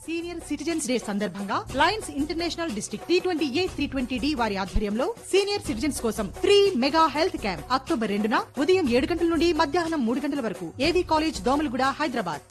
Senior citizens day సందర్భంగా Lions International District T twenty A three twenty D వారి ఆధ్వర్యంలో senior citizens కోసం free mega health camp October రెండున ఉదయం ఏడు గంటల నుండి మధ్యాహ్నం మూడు గంటల వరకు ఏవీ కాలేజ్ దోమలగూడ హైదరాబాద్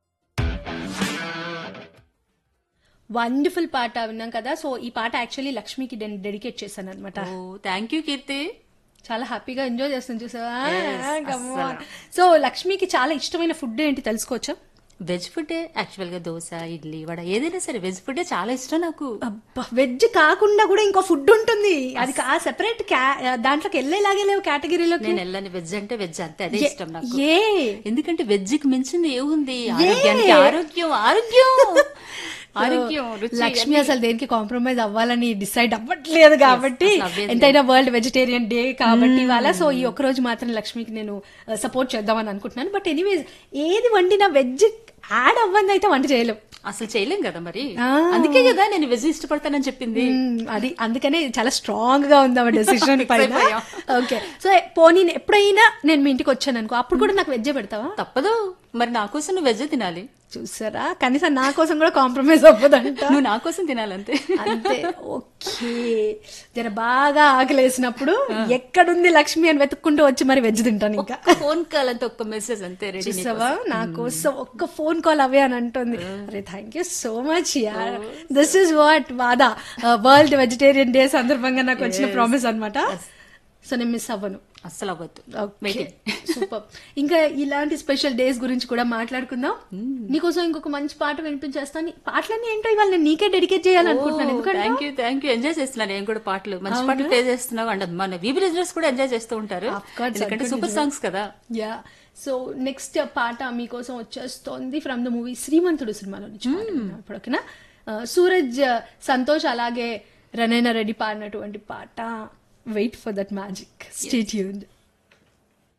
వండర్ఫుల్ పాట విన్నాం కదా సో ఈ పాట యాక్చువల్లీ లక్ష్మికి నేను డెడికేట్ చేశాను అనమాట ఓ థ్యాంక్ యూ కీర్తి చాలా హ్యాపీగా ఎంజాయ్ చేస్తాను చూసావా Yes, Come on. అస్సలు. సో లక్ష్మికి చాలా ఇష్టమైన ఫుడ్ ఏంటి తెలుసుకోవచ్చా వెజ్ ఫుడ్ యాక్చువల్ గా దోశ ఇడ్లీ వడ ఏదైనా సరే వెజ్ ఫుడ్ చాలా ఇష్టం నాకు అబ్బా వెజ్ కాకుండా కూడా ఇంకో ఫుడ్ ఉంటుంది అది కా సెపరేట్ దాంట్లోకి వెళ్ళేలాగే లేవు కేటగిరీలోకి నేను వెళ్ళని వెజ్ అంటే వెజ్ అంతే అదే ఏ- ఇష్టం నాకు ఏ ఎందుకంటే వెజ్ కి మించింది ఏముంది ఆరోగ్యానికి ఆరోగ్యం ఆరోగ్యం ఆరోగ్యం రుచి లక్ష్మి అసలు దేనికి కాంప్రమైజ్ అవ్వాలని డిసైడ్ అవ్వట్లేదు కాబట్టి అసలు అవ్వేది ఎంతైనా వరల్డ్ వెజిటేరియన్ డే కాబట్టి ఇవాళ సో ఈ ఒక్క రోజు మాత్రం లక్ష్మికి నేను సపోర్ట్ చేద్దామని అనుకుంటున్నాను బట్ ఎనీవేస్ ఏది వండినా వెజ్ యాడ్ అవ్వంది అయితే వంట చేయలేం అసలు చేయలేం కదా మరి ఆ. అందుకే కదా నేను వెజ్ ఇష్టపడతానని చెప్పింది మ్మ్, అది అందుకనే చాలా స్ట్రాంగ్ గా ఉంది ఆమె డెసిషన్ పైన అయిపోయాం. ఓకే సో పోనీ ఎప్పుడైనా నేను మీ ఇంటికి వచ్చాను అనుకో అప్పుడు కూడా నాకు వెజ్జే పెడతావా తప్పదు మరి నా కోసం నువ్వు వెజ్ తినాలి చూసారా కనీసం నా కోసం కూడా కాంప్రమైజ్ అవ్వదంట నువ్వు నా కోసం తినాలంతే అంతే ఓకే జర బాగా ఆకలేసినప్పుడు ఎక్కడుంది లక్ష్మి అని వెతుక్కుంటూ వచ్చి మరి వెజ్ తింటాను ఇంకా ఒక్క ఫోన్ కాల్ అంతే ఒక్క మెసేజ్ అంతే రెడీ చూసావా నా కోసం ఒక్క ఫోన్ కాల్ అవే అని అంటుంది అరే థ్యాంక్ యూ సో మచ్ యార్ దిస్ ఇస్ వాట్ వాదా వరల్డ్ వెజిటేరియన్ డే సందర్భంగా నాకు వచ్చిన ప్రామిస్ అన్నమాట సో నేను మిస్ అవ్వను అస్సలు అవ్వద్దు ఓకే సూపర్ ఇంకా ఇలాంటి స్పెషల్ డేస్ గురించి కూడా మాట్లాడుకుందాం నీకోసం ఇంకొక మంచి పాట వినిపించేస్తాను పాటలన్నీ ఏంటో ఇవాళ నేను నీకే డెడికేట్ చేయాలనుకుంటున్నాను ఎందుకంటే thank you thank you enjoy చేస్తున్నాను నేను కూడా పాటలు మంచి పాటలు ప్లే చేస్తున్నావు అండ్ మన వీబీ లిజనర్స్ కూడా ఎంజాయ్ చేస్తూ ఉంటారు Of course, ఎందుకంటే అది సూపర్ సాంగ్స్ కదా యా సో నెక్స్ట్ పాట మీకోసం వచ్చేస్తోంది ఫ్రమ్ ద మూవీ శ్రీమంతుడు సినిమాలో నుంచి పాట విన్నాం ఇప్పుడు ఓకేనా ఆ, సూరజ్ సంతోష్ అలాగే రణైన రెడ్డి పాడినటువంటి పాట wait for that magic stay tuned